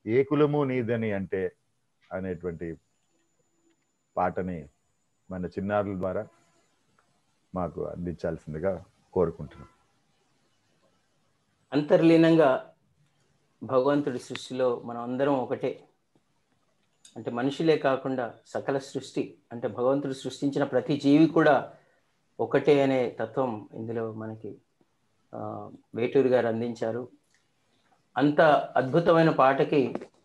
ఏ కులము నీదని అంటే అనేటువంటి పాటని మన చిన్నారుల ద్వారా మాకు అందించాల్సిందిగా కోరుకుంటున్నాం అంతర్లీనంగా భగవంతుడి సృష్టిలో మనం అందరం ఒకటే అంటే మనుషులే కాకుండా సకల సృష్టి అంటే భగవంతుడు సృష్టించిన ప్రతి జీవి కూడా ఒకటే అనే తత్వం ఇందులో మనకి ఆ, వేటూరి గారు అందించారు అంత అద్భుతమైన పాటకి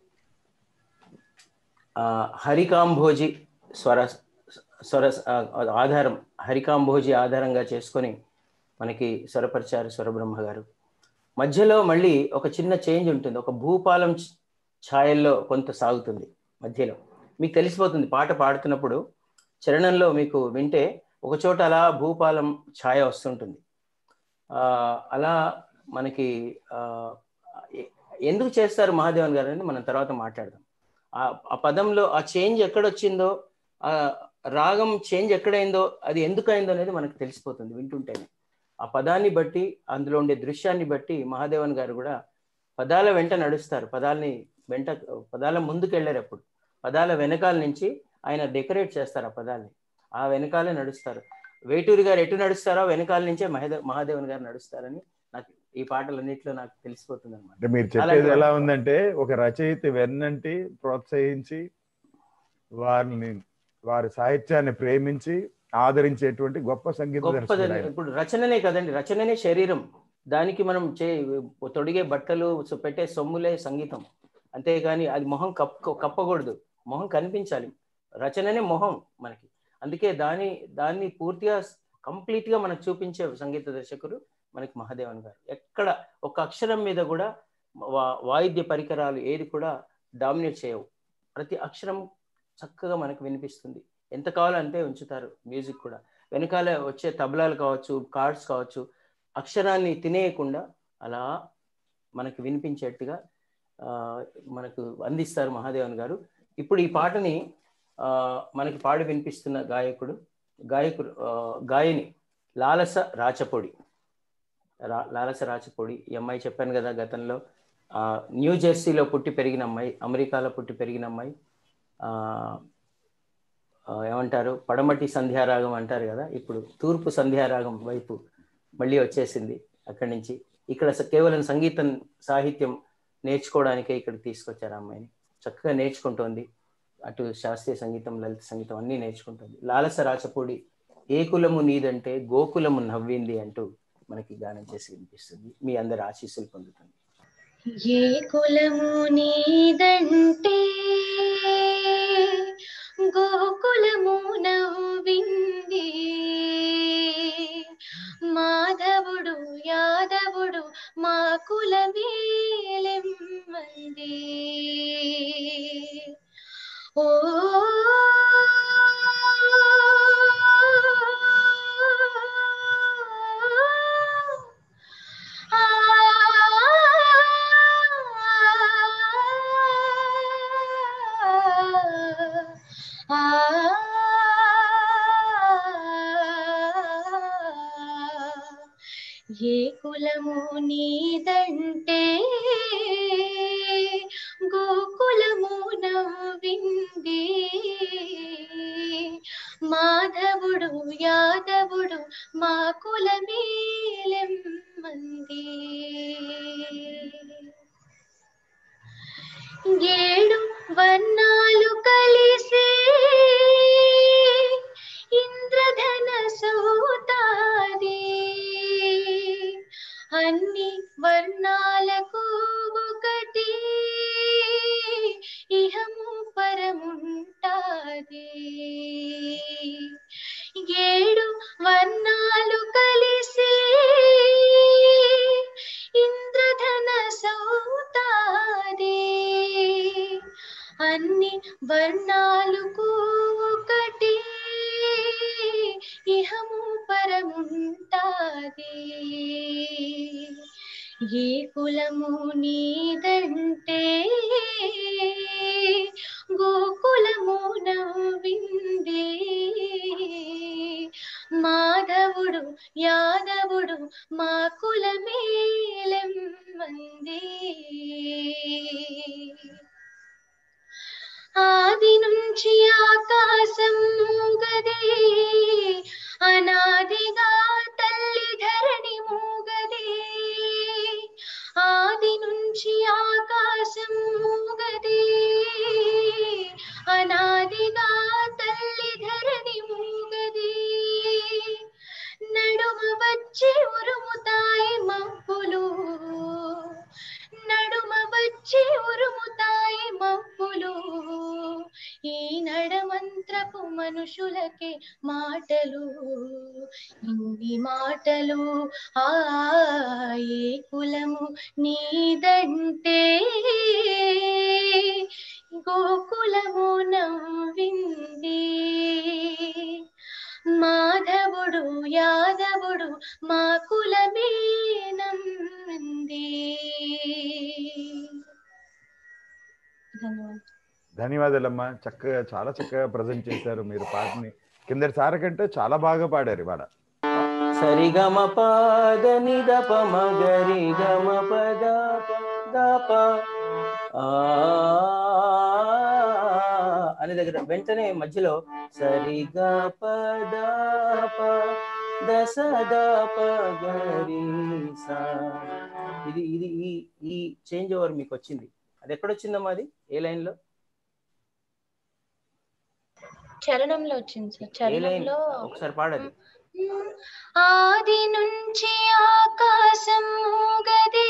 ఆ, హరికాంభోజి స్వర స్వర ఆ, ఆధారం హరికాంభోజి ఆధారంగా చేసుకొని మనకి స్వరపరిచారు స్వరబ్రహ్మ గారు మధ్యలో మళ్ళీ ఒక చిన్న చేంజ్ ఉంటుంది ఒక భూపాలం ఛ- ఛాయల్లో కొంత సాగుతుంది మధ్యలో మీకు తెలిసిపోతుంది పాట పాడుతున్నప్పుడు చరణంలో మీకు వింటే ఒక చోట అలా భూపాలం ఛాయ వస్తుంటుంది ఆ, అలా మనకి ఆ, ఎ- ఎందుకు చేస్తారు మహాదేవన్ గారు అని మనం తర్వాత మాట్లాడదాం ఆ ఆ పదంలో ఆ చేంజ్ ఎక్కడొచ్చిందో ఆ రాగం చేంజ్ ఎక్కడైందో అది ఎందుకు అయిందో అనేది మనకు తెలిసిపోతుంది వింటుంటేనే ఆ పదాన్ని బట్టి అందులో ఉండే దృశ్యాన్ని బట్టి మహాదేవన్ గారు కూడా పదాల వెంట నడుస్తారు పదాలని వెంట పదాల ముందుకు వెళ్ళారు ఎప్పుడు పదాల వెనకాల నుంచి ఆయన డెకరేట్ చేస్తారు ఆ పదాల్ని ఆ వెనకాలే నడుస్తారు వేటూరి గారు ఎటు నడుస్తారో వెనకాల నుంచే మహేదేవ్ మహాదేవన్ గారు నడుస్తారని నాకు ఈ పాటలన్నింటిలో నాకు తెలిసిపోతుంది అనమాట అంటే మీరు చెప్పేది అలాగే ఎలా ఉందంటే ఒక రచయిత వెన్నంటి ప్రోత్సహించి వారిని వారి సాహిత్యాన్ని ప్రేమించి ఆదరించేటువంటి గొప్ప సంగీత దర్శకుడు గొప్పదని ఆయన. ఇప్పుడు రచననే కదండి రచననే శరీరం దానికి మనం చే తొడిగే బట్టలు సో- పెట్టే సొమ్ములే సంగీతం అంతేగాని అది మొహం కప్ప కప్పకూడదు మొహం కనిపించాలి రచననే మొహం మనకి అందుకే దాని దాన్ని పూర్తిగా కంప్లీట్ గా మనకు చూపించే సంగీత దర్శకుడు మనకి మహాదేవన్ గారు ఎక్కడ ఒక అక్షరం మీద కూడా వా- వాయిద్య పరికరాలు ఏది కూడా డామినేట్ చేయవు ప్రతి అక్షరం చక్కగా మనకు వినిపిస్తుంది ఎంత కావాలంటే ఉంచుతారు మ్యూజిక్ కూడా వెనకాల వచ్చే తబలాలు కావచ్చు కార్డ్స్ కావచ్చు అక్షరాన్ని తినేయకుండా అలా మనకి వినిపించేట్టుగా ఆ, మనకు అందిస్తారు మహాదేవన్ గారు ఇప్పుడు ఈ పాటని ఆ, మనకి పాడి వినిపిస్తున్న గాయకుడు గాయకుడు ఆ, గాయని లాలస రాచపొడి రా లాలస రాచపొడి ఈ అమ్మాయి చెప్పాను కదా గతంలో ఆ, న్యూ జెర్సీలో పుట్టి పెరిగిన అమ్మాయి అమెరికాలో పుట్టి పెరిగిన అమ్మాయి ఆ, ఆ, ఏమంటారు పడమటి సంధ్యారాగం అంటారు కదా ఇప్పుడు తూర్పు సంధ్యారాగం వైపు మళ్ళీ వచ్చేసింది అక్కడి నుంచి ఇక్కడ స- కేవలం సంగీతం సాహిత్యం నేర్చుకోవడానికే ఇక్కడికి తీసుకొచ్చారు ఆ అమ్మాయిని చక్కగా నేర్చుకుంటోంది అటు శాస్త్రీయ సంగీతం లలిత సంగీతం అన్నీ నేర్చుకుంటుంది లాలస రాచపూడి ఏ కులము నీదంటే గోకులము నవ్వింది అంటూ మనకి గానం చేసి వినిపిస్తుంది మీ అందరి ఆశీస్సులు పొందుతుంది ఏ కులము నీదంటే గోకులము నవ్వింది మాధవుడు యాదవుడు మా కులమేలెమ్మంది ఓ ఆ ఏ కులము నీదంటే గోకులము నవ్వింది మాధవుడు యాదవుడు మా కులమేలెమ్మంది ఏడు వర్ణాలు కలిసి ఇంద్రధన సూతాది అన్ని వర్ణాలకు ఒకటి ఇహము పరముంటాది ఏడు వర్ణాలు కలిసి ఇంద్రధన సౌతాది అన్ని వర్ణాలకు ఒకటి ఇహము పరముంటాది ఏ కులము నీదంటే గోకులము నవ్వింది మాధవుడు యాదవుడు మా కులమేలెమ్మంది ఆది నుంచి ఆకాశం మూగదే అనాదిగా తల్లి ధరణి మూగదే ఆది నుంచి ఆకాశం మూగదే అనాదిగా తల్లి ధరణి మూగదే నడుమ వచ్చి ఉరుముతాయి మబ్బులు నడుమ వచ్చి ఉరుముతాయి మబ్బులు ఈ నడమంత్రపు మనుషులకే మాటలు ఇన్ని మాటలు ఆ ఏ కులము నీదంటే గోకులము నవ్వింది మాధవుడు యాదవుడు మా కులమే నమ్మింది ధన్యవాదాలు ధన్యవాదాలమ్మా చక్కగా చాలా చక్కగా ప్రజెంట్ చేశారు మీరు పాటని కిందటి సారి కంటే చాలా బాగా పాడారు ఇవాళ సరిగమ పద నిదప మగరి గమ పద దప ఆ అనే దగ్గర వెంటనే మధ్యలో సరిగ పద ప దశ దప గరి సా ఇది ఇది ఈ ఈ చేంజ్ ఓవర్ మీకు వచ్చింది అది ఎక్కడొచ్చిందమ్మా అది ఏ లైన్ లో చరణంలో వచ్చింది సార్ ఏ లైన్ చరణంలో ఒకసారి పాడది ఆది నుంచి ఆకాశం మూగదే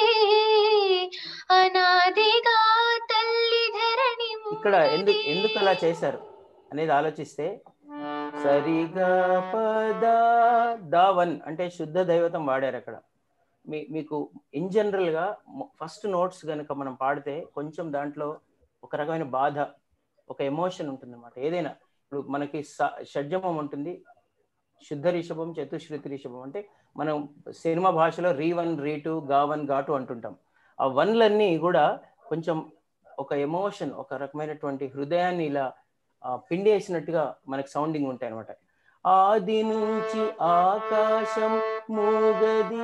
అనాదిగా తల్లి ధరణి ఇక్కడ ఎందుకు ఎందుకు అలా చేశారు అనేది ఆలోచిస్తే సరిగా పద దా వన్ అంటే శుద్ధ దైవతం వాడారు అక్కడ మీ మీకు ఇన్ జనరల్ గా ఫస్ట్ నోట్స్ కనుక మనం పాడితే కొంచెం దాంట్లో ఒక రకమైన బాధ ఒక ఎమోషన్ ఉంటుంది అనమాట ఏదైనా ఇప్పుడు మనకి స- షడ్జమం ఉంటుంది శుద్ధ రిషభం చతుశ్రుతి రిషభం అంటే మనం సినిమా భాషలో రీ వన్ రీ టూ గా వన్ గా టూ అంటుంటాం ఆ వన్లన్నీ కూడా కొంచెం ఒక ఎమోషన్ ఒక రకమైనటువంటి హృదయాన్ని ఇలా ఆ, పిండేసినట్టుగా మనకి సౌండింగ్ ఉంటాయి అనమాట ఆది నుంచి ఆకాశం మూగది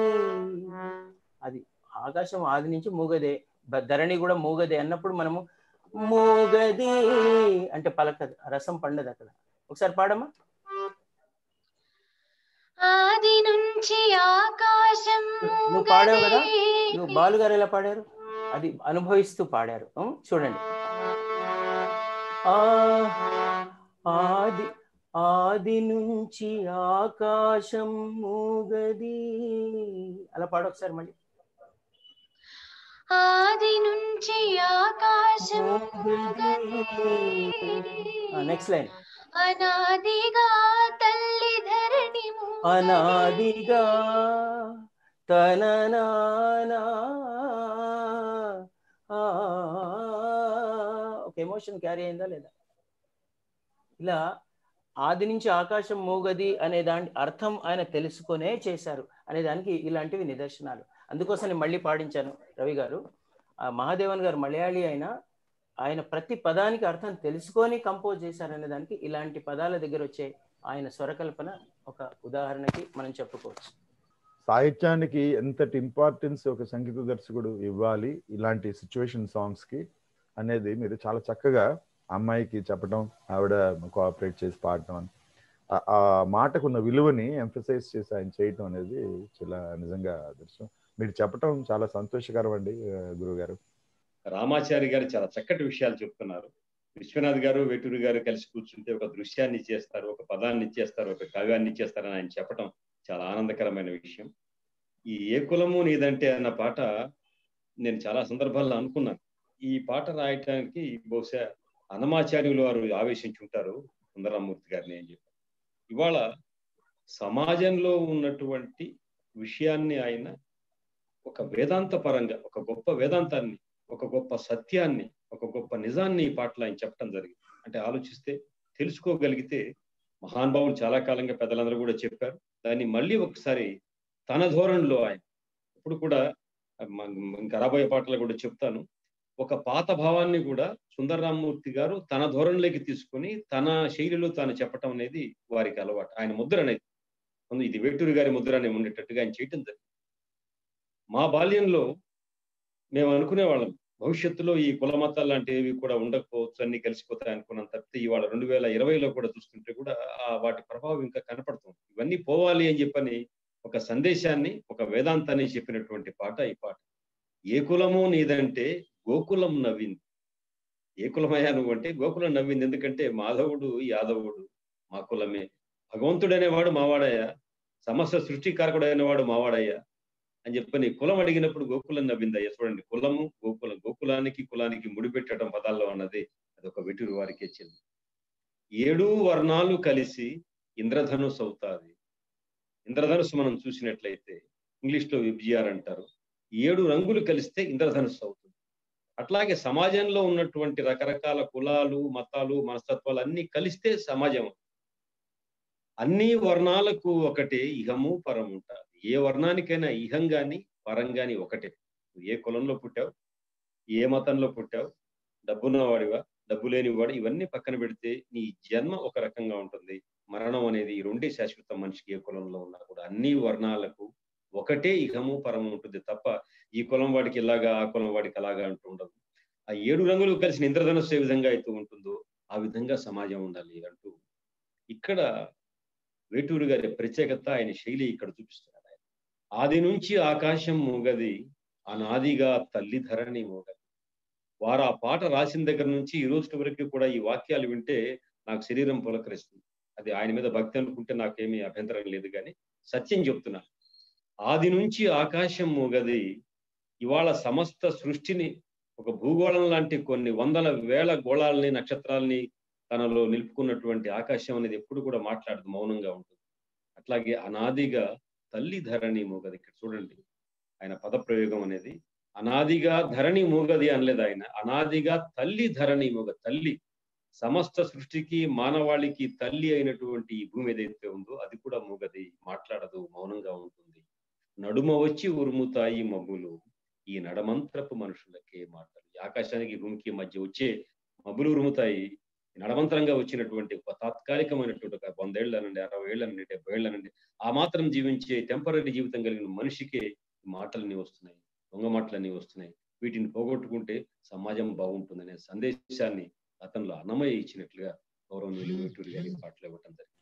అది ఆకాశం ఆది నుంచి మూగదే బ- ధరణి కూడా మూగదే అన్నప్పుడు మనము మూగది అంటే పలకదు రసం పండదు అక్కడ ఒకసారి పాడమ్మా ఆది నుంచి ఆకాశం నువ్వు పాడావు కదా? మూగదే. నువ్వు బాలుగారు ఎలా పాడారు అది అనుభవిస్తూ పాడారు ఉం? చూడండి ఆ ఆది ఆది నుంచి ఆకాశం మూగది అలా పాడు ఒకసారి మళ్ళీ ఆది నుంచి ఆకాశం మూగదే. నెక్స్ట్ లైన్ అనాదిగా తల్లి ధరణి మూగదే. అనాదిగా తన నానా ఆ, ఒక ఎమోషన్ క్యారీ అయిందా లేదా ఇలా ఆది నుంచి ఆకాశం మూగది అనే దాని అర్థం ఆయన తెలుసుకొనే చేశారు అనే దానికి ఇలాంటివి నిదర్శనాలు అందుకోసం నేను మళ్ళీ పాడించాను రవి గారు ఆ మహాదేవన్ గారు మలయాళీ అయినా ఆయన ప్రతి పదానికి అర్థం తెలుసుకొని కంపోజ్ చేశారనే దానికి ఇలాంటి పదాల దగ్గర వచ్చే ఆయన స్వరకల్పన ఒక ఉదాహరణకి మనం చెప్పుకోవచ్చు సాహిత్యానికి ఎంతటి ఇంపార్టెన్స్ ఒక సంగీత దర్శకుడు ఇవ్వాలి ఇలాంటి సిచ్యువేషన్ సాంగ్స్ కి అనేది మీరు చాలా చక్కగా అమ్మాయికి చెప్పడం ఆవిడ కోఆపరేట్ చేసి పాడటం అని ఆ- ఆ మాటకున్న విలువని ఎంఫసైజ్ చేసి ఆయన చేయటం అనేది చాలా నిజంగా అదృష్టం మీరు చెప్పటం చాలా సంతోషకరం అండి గురువు గారు రామాచారి గారు చాలా చక్కటి విషయాలు చెప్తున్నారు విశ్వనాథ్ గారు వెటూరి గారు కలిసి కూర్చుంటే ఒక దృశ్యాన్ని ఇచ్చేస్తారు ఒక పదాన్ని ఇచ్చేస్తారు ఒక కావ్యాన్ని ఇచ్చేస్తారని ఆయన చెప్పడం చాలా ఆనందకరమైన విషయం ఈ ఏ కులము నీదంటే అన్న పాట నేను చాలా సందర్భాల్లో అనుకున్నాను ఈ పాట రాయటానికి బహుశా అన్నమాచార్యులు వారు ఆవేశించుంటారు సుందరరామూర్తి గారిని అని చెప్పి ఇవాళ సమాజంలో ఉన్నటువంటి విషయాన్ని ఆయన ఒక వేదాంత పరంగా ఒక గొప్ప వేదాంతాన్ని ఒక గొప్ప సత్యాన్ని ఒక గొప్ప నిజాన్ని ఈ పాటలో ఆయన చెప్పడం జరిగింది అంటే ఆలోచిస్తే తెలుసుకోగలిగితే మహానుభావులు చాలా కాలంగా పెద్దలందరూ కూడా చెప్పారు దాన్ని మళ్ళీ ఒకసారి తన ధోరణిలో ఆయన ఇప్పుడు కూడా మ- ఇంకా రాబోయే పాటలు కూడా చెప్తాను ఒక పాత భావాన్ని కూడా సుందరరామూర్తి గారు తన ధోరణిలోకి తీసుకొని తన శైలిలో తాను చెప్పటం అనేది వారికి అలవాటు ఆయన ముద్ర అనేది ముందు ఇది వేటూరి గారి ముద్ర అని ఉండేటట్టుగా ఆయన చేయటం జరిగింది మా బాల్యంలో మేము అనుకునేవాళ్ళం భవిష్యత్తులో ఈ కుల మతాలు లాంటివి కూడా ఉండకపోవచ్చు అన్ని కలిసిపోతాయి అనుకున్నాం తప్పితే ఇవాళ రెండు వేల ఇరవైలో కూడా చూస్తుంటే కూడా ఆ వాటి ప్రభావం ఇంకా కనపడుతుంది ఇవన్నీ పోవాలి అని చెప్పని ఒక సందేశాన్ని ఒక వేదాంతాన్ని చెప్పినటువంటి పాట ఈ పాట ఏ కులము నీదంటే గోకులం నవ్వింది ఏ కులమయ్యా నువ్వు అంటే గోకులం నవ్వింది ఎందుకంటే మాధవుడు యాదవుడు మా కులమే భగవంతుడు అనేవాడు మావాడయ్యా సమస్త సృష్టికారకుడు అనేవాడు మావాడయ్యా అని చెప్పని కులం అడిగినప్పుడు గోకులం నవ్విందయ్యా చూడండి కులము గోకులం గోకులానికి కులానికి ముడిపెట్టడం పదాల్లో అన్నది అది ఒక వెటురు వారికి చెంది ఏడు వర్ణాలు కలిసి ఇంద్రధనుస్ అవుతాది ఇంద్రధనుసు మనం చూసినట్లయితే ఇంగ్లీష్ లో విబ్జిఆర్ అంటారు ఏడు రంగులు కలిస్తే ఇంద్రధనుస్సు అవుతుంది అట్లాగే సమాజంలో ఉన్నటువంటి రకరకాల కులాలు మతాలు మనస్తత్వాలు అన్ని కలిస్తే సమాజం అన్ని వర్ణాలకు ఒకటే ఇహము పరం ఉంటారు ఏ వర్ణానికైనా ఇహం గాని పరం గాని ఒకటే నువ్వు ఏ కులంలో పుట్టావు ఏ మతంలో పుట్టావు డబ్బున్నవాడివా డబ్బు లేనివాడు ఇవన్నీ పక్కన పెడితే నీ జన్మ ఒక రకంగా ఉంటుంది మరణం అనేది ఈ రెండే శాశ్వత మనిషికి ఏ కులంలో ఉన్నా కూడా అన్ని వర్ణాలకు ఒకటే ఇహము పరము ఉంటుంది తప్ప ఈ కులం వాడికి ఇలాగా ఆ కులం వాడికి అలాగా అంటూ ఉండదు ఆ ఏడు రంగులు కలిసిన ఇంద్రధనుస్సు ఏ విధంగా అయితే ఉంటుందో ఆ విధంగా సమాజం ఉండాలి అంటూ ఇక్కడ వేటూరు గారి ప్రత్యేకత ఆయన శైలి ఇక్కడ చూపిస్తున్నాడు ఆయన ఆది నుంచి ఆకాశం మూగది అనాదిగా తల్లి ధరణి మూగది వారు ఆ పాట రాసిన దగ్గర నుంచి ఈ రోజు వరకు కూడా ఈ వాక్యాలు వింటే నాకు శరీరం పులకరిస్తుంది అది ఆయన మీద భక్తి అనుకుంటే నాకేమీ అభ్యంతరం లేదు కానీ సత్యం చెప్తున్నా ఆది నుంచి ఆకాశం మూగది ఇవాళ సమస్త సృష్టిని ఒక భూగోళం లాంటి కొన్ని వందల వేల గోళాలని నక్షత్రాలని తనలో నిలుపుకున్నటువంటి ఆకాశం అనేది ఎప్పుడు కూడా మాట్లాడదు మౌనంగా ఉంటుంది అట్లాగే అనాదిగా తల్లి ధరణి మూగది ఇక్కడ చూడండి ఆయన పదప్రయోగం అనేది అనాదిగా ధరణి మూగది అనలేదు ఆయన అనాదిగా తల్లి ధరణి మూగ తల్లి సమస్త సృష్టికి మానవాళికి తల్లి అయినటువంటి ఈ భూమి ఏదైతే ఉందో అది కూడా మూగది మాట్లాడదు మౌనంగా ఉంటుంది నడుమ వచ్చి ఉరుముతాయి మబ్బులు ఈ నడమంత్రపు మనుషులకే మాటలు ఈ ఆకాశానికి భూమికి మధ్య వచ్చే మబ్బులు ఉరుముతాయి నడమంతరంగా వచ్చినటువంటి ఒక తాత్కాలికమైనటువంటి ఒక వందేళ్లనండి అరవై ఏళ్ళనండి డెబ్బై ఏళ్ళనండి ఆ మాత్రం జీవించే టెంపరీ జీవితం కలిగిన మనిషికే మాటలన్నీ వస్తున్నాయి దొంగ మాటలన్నీ వస్తున్నాయి వీటిని పోగొట్టుకుంటే సమాజం బాగుంటుందనే సందేశాన్ని అతనిలో అన్నమయ్య ఇచ్చినట్లుగా గౌరవనీయులు వేటూరి గారి పాటలు ఇవ్వటం జరిగింది